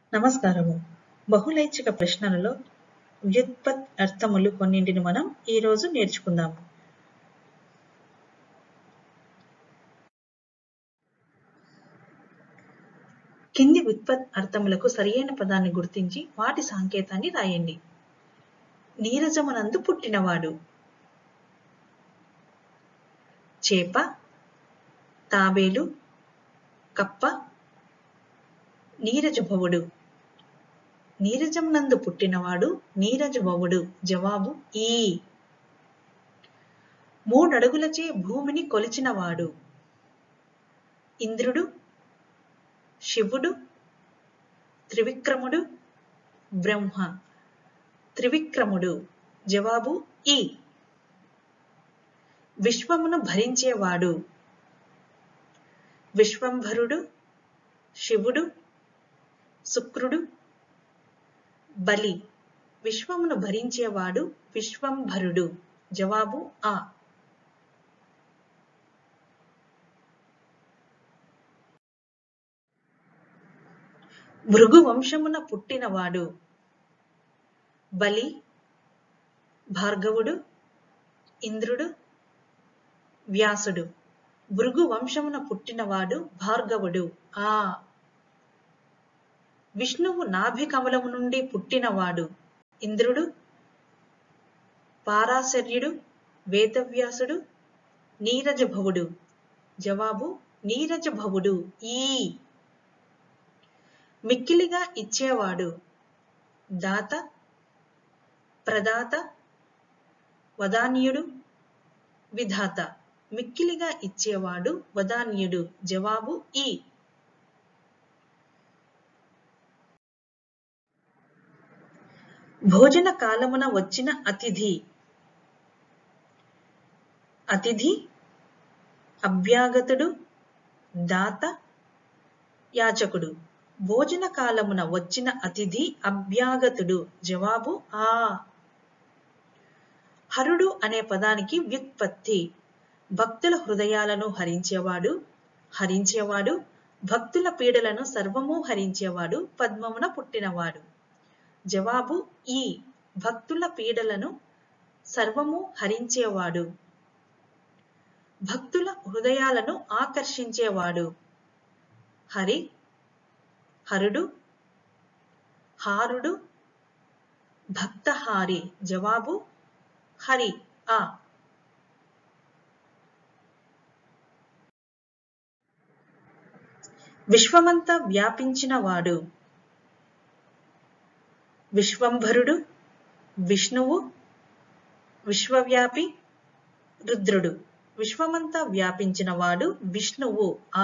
నమస్కారము బహుళైచ్ఛిక ప్రశ్నలలో వ్యుత్పత్ అర్థములు కొన్నింటిని మనం ఈరోజు నేర్చుకుందాము కింది వ్యుత్పత్ అర్థములకు సరియైన పదాన్ని గుర్తించి వాటి సంకేతాన్ని రాయండి నీరజమునందు పుట్టినవాడు చేప తాబేలు కప్ప నీరజభవుడు నీరజమునందు పుట్టినవాడు నీరజభవుడు జవాబు ఈ మూడడుగులచే భూమిని కొలిచినవాడు ఇంద్రుడు శివుడు త్రివిక్రముడు బ్రహ్మ త్రివిక్రముడు జవాబు ఈ విశ్వమును భరించేవాడు విశ్వంభరుడు శివుడు శుక్రుడు బలి విశ్వమును భరించేవాడు విశ్వంభరుడు జవాబు ఆ భృగు వంశమున పుట్టినవాడు బలి భార్గవుడు ఇంద్రుడు వ్యాసుడు భృగు వంశమున పుట్టినవాడు భార్గవుడు ఆ విష్ణువు నాభి కమలము నుండి పుట్టినవాడు ఇంద్రుడు పారాశర్యుడు వేదవ్యాసుడు నీరజభవుడు జవాబు నీరజభవుడు ఈ మిక్కిలిగా ఇచ్చేవాడు దాత ప్రదాత వదాన్యుడు విధాత మిక్కిలిగా ఇచ్చేవాడు వదాన్యుడు జవాబు ఈ భోజన కాలమున వచ్చిన అతిథి అతిథి అభ్యాగతుడు దాత యాచకుడు భోజన కాలమున వచ్చిన అతిథి అభ్యాగతుడు జవాబు ఆ హరుడు అనే పదానికి వ్యుత్పత్తి భక్తుల హృదయాలను హరించేవాడు హరించేవాడు భక్తుల పీడలను సర్వము హరించేవాడు పద్మమున పుట్టినవాడు జవాబు ఈ భక్తుల పీడలను సర్వము హరించేవాడు భక్తుల హృదయాలను ఆకర్షించేవాడు హరి హరుడు హారుడు భక్తహారి జవాబు హరి ఆ విశ్వమంతా వ్యాపించినవాడు విశ్వంభరుడు విష్ణువు విశ్వవ్యాపి రుద్రుడు విశ్వమంతా వ్యాపించినవాడు విష్ణువు ఆ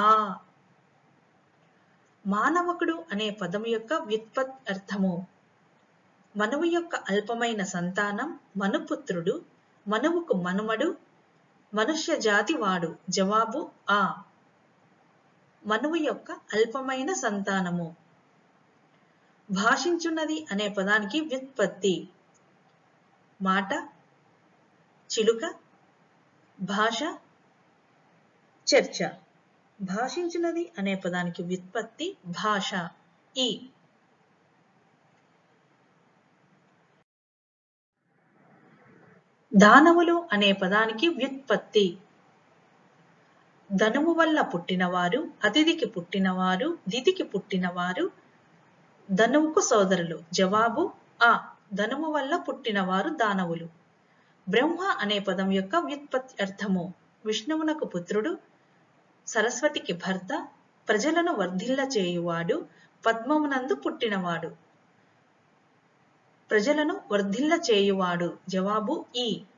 మానవకుడు అనే పదం యొక్క వ్యుత్పత్ అర్థము మనువు యొక్క అల్పమైన సంతానం మనుపుత్రుడు మనువుకు మనుమడు మనుష్య జాతి వాడు జవాబు ఆ మనువు యొక్క అల్పమైన సంతానము భాషించున్నది అనే పదానికి వ్యుత్పత్తి మాట చిలుక భాష చర్చ భాషించినది అనే పదానికి వ్యుత్పత్తి భాష ఈ దానవులు అనే పదానికి వ్యుత్పత్తి ధనువు వల్ల పుట్టినవారు అతిథికి పుట్టినవారు దితికి పుట్టినవారు ధనువుకు సోదరులు జవాబు ఆ ధనువు వల్ల పుట్టినవారు దానవులు బ్రహ్మ అనే పదం యొక్క వ్యుత్పత్తి అర్థము విష్ణువునకు పుత్రుడు సరస్వతికి భర్త ప్రజలను వర్ధిల్ల చేయువాడు పద్మమునందు పుట్టినవాడు ప్రజలను వర్ధిల్ల చేయువాడు జవాబు ఈ